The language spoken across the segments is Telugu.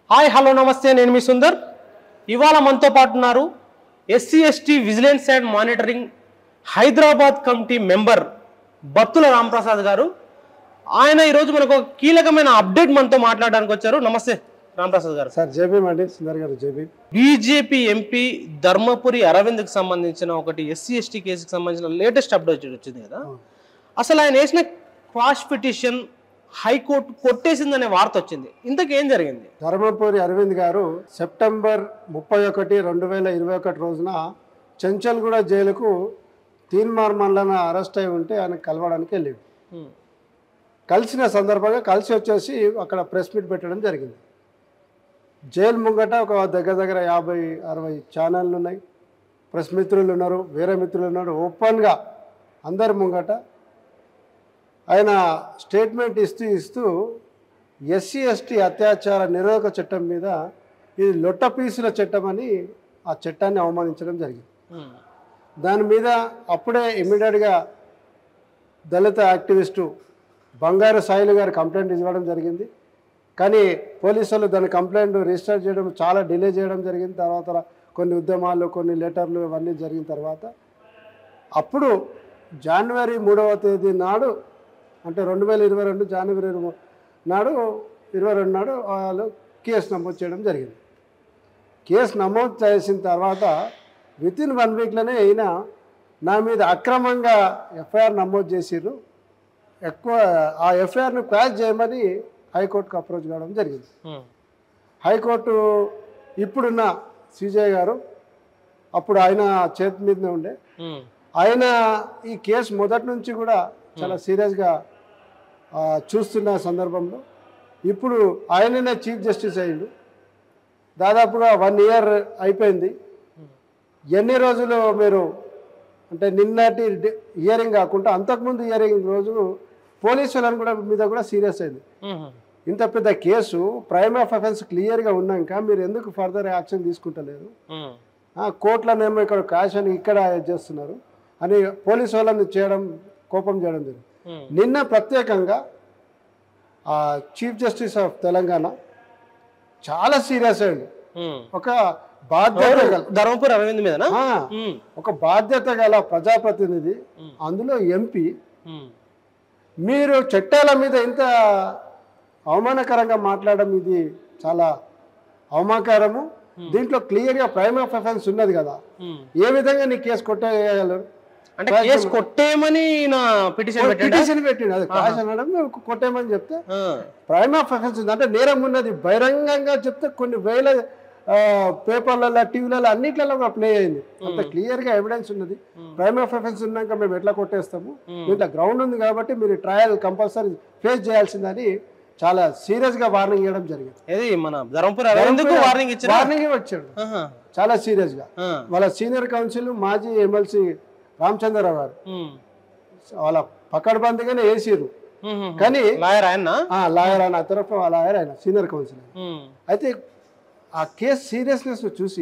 హాయ్ హలో నమస్తే నేను మీ సుందర్ ఇవాళ మనతో పాటు ఉన్నారు SC ST vigilance and monitoring Hyderabad committee member Battula Ramprasad గారు ఆయన ఈరోజు మనకు ఒక కీలకమైన అప్డేట్ మనతో మాట్లాడడానికి వచ్చారు నమస్తే రాంప్రసాద్ గారు సార్ జేబీ అండి సుందర్ గారు జేబీ బీజేపీ ఎంపీ ధర్మపురి అరవింద్కి సంబంధించిన ఒకటి ఎస్సీ ఎస్టీ కేసుకి సంబంధించిన లేటెస్ట్ అప్డేట్ వచ్చింది కదా అసలు ఆయన వేసిన క్వాష్ పిటిషన్ హైకోర్టు కొట్టేసిందనే వార్త వచ్చింది ఇంతకేం జరిగింది ధర్మపురి అరవింద్ గారు సెప్టెంబర్ ముప్పై ఒకటి రెండు వేల ఇరవై ఒకటి రోజున చెంచల్గూడ జైలుకు తీన్మార్ మండలం అరెస్ట్ అయి ఉంటే ఆయన కలవడానికి వెళ్ళాడు ఉమ్, కలిసిన సందర్భంగా కలిసి వచ్చేసి అక్కడ ప్రెస్ మీట్ పెట్టడం జరిగింది జైలు ముంగట ఒక దగ్గర దగ్గర యాభై అరవై ఛానళ్ళు ఉన్నాయి ప్రెస్ మిత్రులు ఉన్నారు వేరే మిత్రులు ఉన్నారు ఓపెన్గా అందరి ముంగట ఆయన స్టేట్మెంట్ ఇస్తూ ఇస్తూ ఎస్సీ ఎస్టీ అత్యాచార నిరోధక చట్టం మీద ఇది లొట్ట పీసుల చట్టం అని ఆ చట్టాన్ని అవమానించడం జరిగింది ఉమ్, దాని మీద అప్పుడే ఇమ్మీడియట్గా దళిత యాక్టివిస్టు బంగారు సాయిలు గారు కంప్లైంట్ ఇవ్వడం జరిగింది కానీ పోలీసులు దాని కంప్లైంట్ రిజిస్టర్ చేయడం చాలా డిలే చేయడం జరిగింది తర్వాత కొన్ని ఉద్యమాలు కొన్ని లెటర్లు ఇవన్నీ జరిగిన తర్వాత అప్పుడు జనవరి మూడవ తేదీ నాడు అంటే రెండు వేల ఇరవై రెండు జనవరి ఇరవై నాడు ఇరవై రెండు నాడు వాళ్ళు కేసు నమోదు చేయడం జరిగింది కేసు నమోదు చేసిన తర్వాత విత్ ఇన్ వన్ వీక్లోనే అయిన నా మీద అక్రమంగా ఎఫ్ఐఆర్ నమోదు చేసిర్రు ఎక్కువ ఆ ఎఫ్ఐఆర్ను క్వాష్ చేయమని హైకోర్టుకు అప్రోచ్ కావడం జరిగింది ఉమ్, హైకోర్టు ఇప్పుడున్న సిజే గారు అప్పుడు ఆయన చేతి మీదనే ఉండే ఉమ్, ఆయన ఈ కేసు మొదటి నుంచి కూడా చాలా సీరియస్గా ఆ, చూస్తున్న సందర్భంలో ఇప్పుడు ఆయననే చీఫ్ జస్టిస్ అయ్యిండు దాదాపుగా వన్ ఇయర్ అయిపోయింది ఎన్ని రోజులు మీరు అంటే నిన్నటి హియరింగ్ కాకుండా అంతకుముందు హియరింగ్ రోజు పోలీసులను కూడా మీద కూడా సీరియస్ అయింది ఉమ్, ఇంత పెద్ద కేసు ప్రైమ్ ఆఫ్ అఫెన్స్ క్లియర్గా ఉన్నాక మీరు ఎందుకు ఫర్దర్ యాక్షన్ తీసుకుంటలేరు ఉమ్, ఆ, కోర్టులనేమో ఇక్కడ క్యాష్ అని ఇక్కడ చేస్తున్నారు అని పోలీసు వాళ్ళని చేయడం కోపం చేయడం జరిగింది ఉమ్, నిన్న ప్రత్యేకంగా ఆ, చీఫ్ జస్టిస్ ఆఫ్ తెలంగాణ చాలా సీరియస్ అయ్యింది ఉమ్. ఒక బాధ్యత గల ధర్మపురి అరవింద్ మీదనా ఆ, ఉమ్, ఒక బాధ్యత గల ప్రజాప్రతినిధి ఉమ్. అందులో ఎంపీ ఉమ్, మీరు చట్టాల మీద ఇంత అవమానకరంగా మాట్లాడడం ఇది చాలా అవమానకరము దీంట్లో క్లియర్గా ప్రైమ్ ఆఫ్ అఫెన్స్ ఉన్నది కదా ఉమ్. ఏ విధంగా నీ కేసు కొట్టేయగలరు అంటే కేసు కొట్టేయమని నా పిటిషన్ పెట్టాడా పిటిషన్ పెట్టిండు అది క్లాస్ అనడం మేము కొట్టేయమని చెప్తే ఆ, ప్రైమ్ ఆఫ్ అఫెన్స్ ఉంది అంటే నేరం ఉన్నది బహిరంగంగా చెప్తే కొన్ని వేల ఆ, పేపర్లలో టీవీలలో అన్నిట్లలో కూడా ప్లే అయింది అంత క్లియర్గా ఎవిడెన్స్ ఉన్నది ప్రైమ్ ఆఫ్ అఫెన్స్ ఉన్నాక మేము ఎట్లా కొట్టేస్తాము ఇట్లా గ్రౌండ్ ఉంది కాబట్టి మీరు ట్రయల్ కంపల్సరీ ఫేస్ చేయాల్సిందని చాలా సీరియస్గా వార్నింగ్ ఇవ్వడం జరిగింది ఏది మన ధర్మపురి అరవింద్కు వార్నింగ్ ఇచ్చారు వార్నింగ్ వచ్చాడు చాలా సీరియస్గా వాళ్ళ సీనియర్ కౌన్సిల్ మాజీ ఎమ్మెల్సీ రామచంద్రరావు గారు వాళ్ళ పకడ్బందీగానే వేసిర్రు కానీ లాయర్ ఆయన ఆ లాయర్ ఆయన తరఫు ఆ లాయర్ ఆయన సీనియర్ కౌన్సిల్ అయితే ఆ కేసు సీరియస్నెస్ చూసి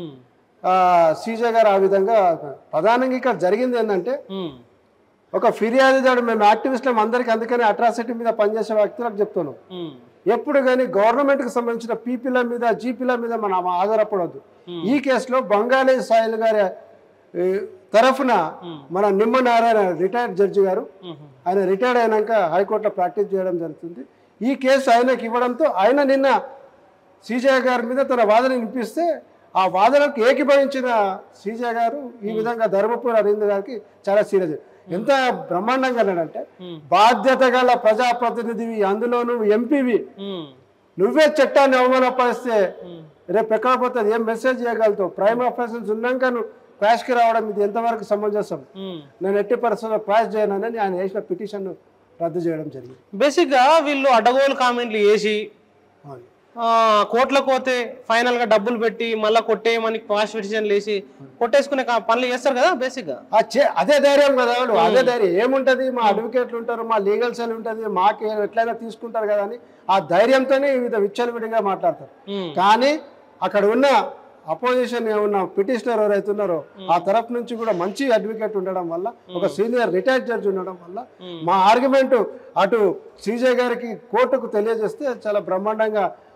సీజే గారు ఆ విధంగా ప్రధానంగా ఇక్కడ జరిగింది ఏంటంటే ఒక ఫిర్యాదుదారు మేము యాక్టివిస్టులం అందరికీ అందుకని అట్రాసిటీ మీద పనిచేసే వ్యక్తులకు చెప్తున్నాం ఎప్పుడు కానీ గవర్నమెంట్కి సంబంధించిన పీపీల మీద జీపీల మీద మనం ఆధారపడవద్దు ఈ కేసులో బంగాళీ సాయిల్ గారి ఏ, తరఫున మన నిమ్మ నారాయణ రిటైర్డ్ జడ్జి గారు ఆయన రిటైర్డ్ అయినాక హైకోర్టులో ప్రాక్టీస్ చేయడం జరుగుతుంది ఈ కేసు ఆయనకి ఇవ్వడంతో ఆయన నిన్న సీజే గారి మీద తన వాదన వినిపిస్తే ఆ వాదనకు ఏకీభవించిన సీజే గారు ఈ విధంగా ధర్మపురి అరవింద్ గారికి చాలా సీరియస్ ఎంత బ్రహ్మాండంగా అన్నాడంటే బాధ్యత గల ప్రజాప్రతినిధివి అందులో నువ్వు ఎంపీవి నువ్వే చట్టాన్ని అవమానపరిస్తే రేపు ఎక్కడ పోతుంది ఏం మెసేజ్ చేయగలుగుతావు ప్రైమ్ ఆఫీసర్స్ ఉన్నాక నువ్వు క్రాష్కి రావడం ఇది ఎంతవరకు సమంజసం నేను ఎట్టి పరిస్థితుల్లో క్రాష్ చేయనని ఆయన వేసిన పిటిషన్ రద్దు చేయడం జరిగింది బేసిక్ గా వీళ్ళు అడ్డగోలు కామెంట్లు వేసి అవును. ఆ, కోట్లకు పోతే ఫైనల్ గా డబ్బులు పెట్టి మళ్ళీ కొట్టేయమని క్వాష్ పిటిషన్లు వేసి కొట్టేసుకునే కా- పనులు చేస్తారు కదా బేసిక్ గా ఆ చే అదే ధైర్యం కదా వాళ్ళు అదే ధైర్యం ఏముంటది మా అడ్వకేట్లు ఉంటారు మా లీగల్ సెల్ ఉంటుంది మాకు ఎట్లయినా తీసుకుంటారు కదా అని ఆ ధైర్యంతోనే వివిధ విచ్చలవిడిగా మాట్లాడతారు ఉమ్, కానీ అక్కడ ఉన్న అపోజిషన్ ఉన్న పిటిషనర్ ఎవరైతే ఉన్నారో ఆ తరఫు నుంచి కూడా మంచి అడ్వకేట్ ఉండడం వల్ల ఒక సీనియర్ రిటైర్డ్ జడ్జి ఉండడం వల్ల మా ఆర్గ్యుమెంట్ అటు సీజే గారికి కోర్టుకు తెలియజేస్తే చాలా బ్రహ్మాండంగా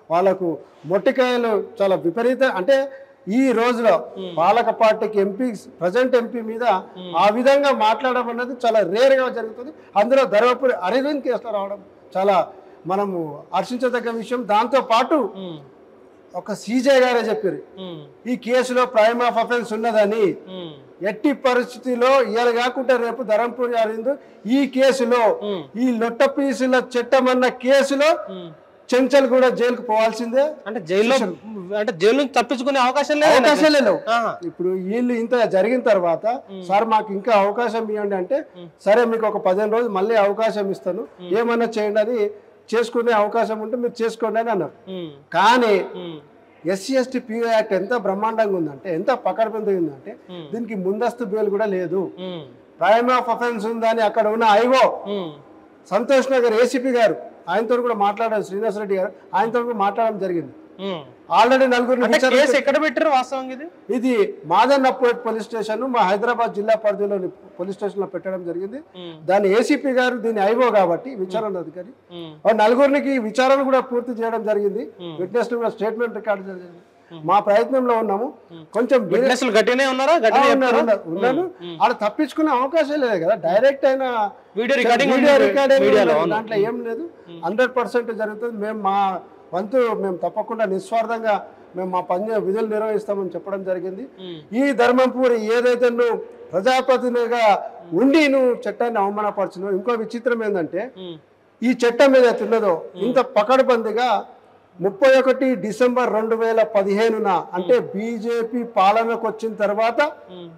వాళ్ళకు మొట్టికాయలు చాలా విపరీత అంటే ఈ రోజులో పాలక పార్టీకి ఎంపీ ప్రజెంట్ ఎంపీ మీద ఆ విధంగా మాట్లాడడం అన్నది చాలా రేర్ గా జరుగుతుంది అందులో ధర్మపురి అరవింద్ కేసులో రావడం చాలా మనము హర్షించదగ్గ విషయం దాంతో పాటు ఉమ్, ఒక సీజే గారే చెప్పారు ఉమ్, ఈ కేసులో ప్రైమ్ ఆఫ్ అఫెన్స్ ఉన్నదని ఉమ్, ఎట్టి పరిస్థితిలో ఇవాళ కాకుండా రేపు ధరంపూరి అరవింద్ ఈ కేసులో ఉమ్, ఈ లొట్ట పీసుల చట్టం అన్న కేసులో ఉమ్. చెంచల్ కూడా జైలుకు పోవాల్సిందే అంటే జైల్లో అంటే జైలు నుంచి తప్పించుకునే అవకాశం లేదు అవకాశాలే లేవు ఆహా. ఇప్పుడు వీళ్ళు ఇంత జరిగిన తర్వాత సార్ మాకు ఇంకా అవకాశం ఇవ్వండి అంటే సరే మీకు ఒక పదిహేను రోజులు మళ్ళీ అవకాశం ఇస్తాను ఏమన్నా చేయండి అని చేసుకునే అవకాశం ఉంటే మీరు చేసుకోండి అని అన్నారు ఉమ్, కానీ ఉమ్, ఎస్సీ ఎస్టీ పిఓ యాక్ట్ ఎంత బ్రహ్మాండంగా ఉందంటే ఎంత పకడ్బందీ ఉందంటే దీనికి ముందస్తు బెయిల్ కూడా లేదు ఉమ్, ప్రైమ్ ఆఫ్ అఫెన్స్ ఉందని అక్కడ ఉన్న ఐఓ ఉమ్, సంతోష్ నగర్ ఏసీపీ గారు ఆయనతో కూడా మాట్లాడారు శ్రీనివాస్ రెడ్డి గారు ఆయనతో కూడా మాట్లాడడం జరిగింది ఉమ్. ఆల్రెడీ నలుగురిని అంటే విచారణ కేసు ఎక్కడ పెట్టారు వాస్తవంగా ఇది ఇది మాదన్ అప్పోట్ పోలీస్ స్టేషన్ మా హైదరాబాద్ జిల్లా పరిధిలోని పోలీస్ స్టేషన్ లో పెట్టడం జరిగింది ఉమ్, దాని ఏసీపీ గారు దీని ఐఓ కాబట్టి విచారణ అధికారి ఉమ్, ఆ నలుగురికి విచారణ కూడా పూర్తి చేయడం జరిగింది విట్నెస్ కూడా స్టేట్మెంట్ రికార్డు జరిగింది మా ప్రయత్నంలో ఉన్నాము కొంచెం బిరి- విట్నెస్లు గట్టినే ఉన్నారా ఆ, గట్టినే ఉన్నారు, చెప్తారా ఉన్నారు, ఉన్నాను ఆడ తప్పించుకునే అవకాశం లేదు కదా డైరెక్ట్ అయిన వీడియో రికార్డింగ్ వీడియో ఉంది రికార్డింగ్ మీడియాలో ఉంది. అవును. దాంట్లో ఏం లేదు హండ్రెడ్ పర్సెంట్ జరుగుతుంది మేము మా వంతు మేము తప్పకుండా నిస్వార్థంగా మేము మా పని విధులు నిర్వహిస్తామని చెప్పడం జరిగింది ఉమ్, ఈ ధర్మంపూరి ఏదైతే నువ్వు ప్రజాప్రతినిధిగా ఉండి నువ్వు చట్టాన్ని అవమానపరచున్నావు ఇంకో విచిత్రం ఏంటంటే ఉమ్, ఈ చట్టం ఏదైతే ఉన్నదో ఇంత పకడ్బందీగా ముప్పై ఒకటి డిసెంబర్ రెండు వేల పదిహేనున అంటే బీజేపీ పాలనకు వచ్చిన తర్వాత ఉమ్,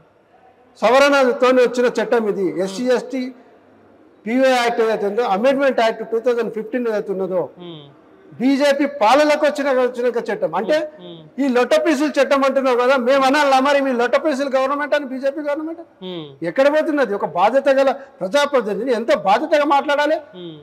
సవరణతో వచ్చిన చట్టం ఇది ఎస్సీ ఎస్టీ పిఓ యాక్ట్ ఏదైతే ఉందో amendment act two thousand fifteen ఏదైతే ఉన్నదో ఉమ్, బీజేపీ పాలనకు వచ్చిన వచ్చిన చట్టం అంటే ఉమ్, ఈ లొట్ట పీసులు చట్టం అంటున్నావు కదా మేము అనాలా మరి మీ లొట్ట పీసులు గవర్నమెంట్ అని బీజేపీ గవర్నమెంట్ ఉమ్, ఎక్కడ పోతున్నది ఒక బాధ్యత గల ప్రజాప్రతినిధిని ఎంత బాధ్యతగా మాట్లాడాలి ఉమ్,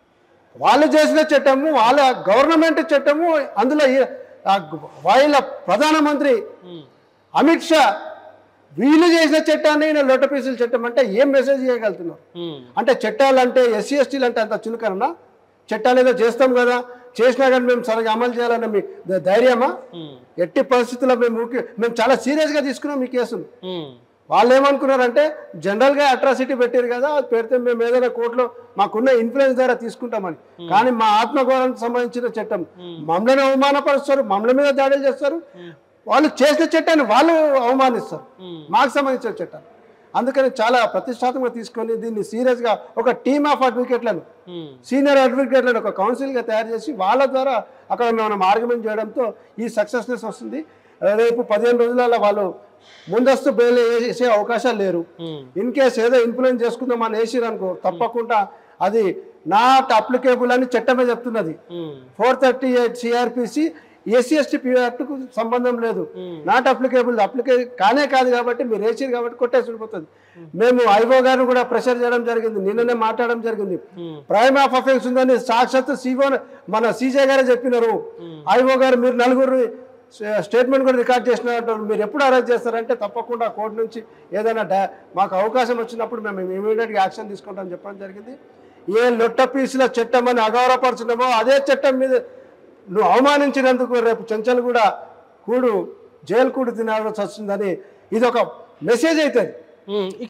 వాళ్ళు చేసిన చట్టము వాళ్ళ గవర్నమెంట్ చట్టము అందులో ఈ- ఆ వాళ్ళ ప్రధానమంత్రి ఉమ్, అమిత్ షా వీళ్ళు చేసిన చట్టాన్ని ఈయన లొట్ట పీసుల చట్టం అంటే ఏం మెసేజ్ చేయగలుగుతున్నారు ఉమ్, అంటే చట్టాలు అంటే ఎస్సీ ఎస్టీలు అంటే అంత చులకనన్నా చట్టాలు ఏదో చేస్తాం కదా చేసినా కానీ మేము సరిగా అమలు చేయాలన్న మీ ధై- ధైర్యమా ఉమ్, ఎట్టి పరిస్థితుల్లో మేము ఊరికే- మేము చాలా సీరియస్గా తీసుకున్నాం ఈ కేసును ఉమ్, వాళ్ళు ఏమనుకున్నారంటే జనరల్గా అట్రాసిటీ పెట్టారు కదా అది పెడితే మేము ఏదైనా కోర్టులో మాకున్న ఇన్ఫ్లుయెన్స్ ద్వారా తీసుకుంటామని కానీ మా ఆత్మగౌరవానికి సంబంధించిన చట్టం మమ్మల్ని అవమానపరుస్తారు మమ్మల్ని మీద దాడులు చేస్తారు వాళ్ళు చేసిన చట్టాన్ని వాళ్ళు అవమానిస్తారు ఉమ్, మాకు సంబంధించిన చట్టాలు అందుకని చాలా ప్రతిష్టాత్మకంగా తీసుకొని దీన్ని సీరియస్గా ఒక టీమ్ ఆఫ్ అడ్వకేట్లను ఉమ్, సీనియర్ అడ్వకేట్లను ఒక కౌన్సిల్గా తయారు చేసి వాళ్ళ ద్వారా అక్కడ మనం ఆర్గ్యుమెంట్ చేయడంతో ఈ సక్సెస్నెస్ వస్తుంది రేపు పదిహేను రోజులలో వాళ్ళు ముందస్తు బెయిల్ వేసే అవకాశాలు లేరు ఉమ్, ఇన్ కేస్ ఏదో ఇన్ఫ్లుయెన్స్ చేసుకుందాం అని వేసిరు అనుకో తప్పకుండా అది నాట్ అప్లికేబుల్ అని చట్టమే చెప్తున్నది ఉమ్, four thirty eight CrPC SC ST యాక్ట్కు సంబంధం లేదు Hmm. నాట్ అప్లికేబుల్ అప్లికే కానే కాదు కాబట్టి మీరు వేసిరు కాబట్టి కొట్టేసి ఉండిపోతుంది మేము ఐఓ గారిని కూడా ప్రెషర్ చేయడం జరిగింది నిన్ననే మాట్లాడడం జరిగింది ఉమ్, ప్రైమ్ ఆఫ్ అఫెన్స్ ఉందని సాక్షాత్ సిఓ మన సీజే గారే చెప్పినారు ఐఓ గారు మీరు నలుగురు స్టేట్మెంట్ కూడా రికార్డ్ చేసినారు మీరు ఎప్పుడు అరెస్ట్ చేస్తారంటే తప్పకుండా కోర్టు నుంచి ఏదైనా డా మాకు అవకాశం వచ్చినప్పుడు మేము ఇమీడియట్గా యాక్షన్ తీసుకుంటామని చెప్పడం జరిగింది ఏ లొట్ట పీసుల చట్టం అని అగౌరవపరచడమో అదే చట్టం మీద నువ్వు అవమానించినందుకు రేపు చెంచల్ కూడా కూడు జైలు కూడు తినాల్సి వస్తుందని ఇది ఒక మెసేజ్ అవుతుంది ఉమ్. ఈ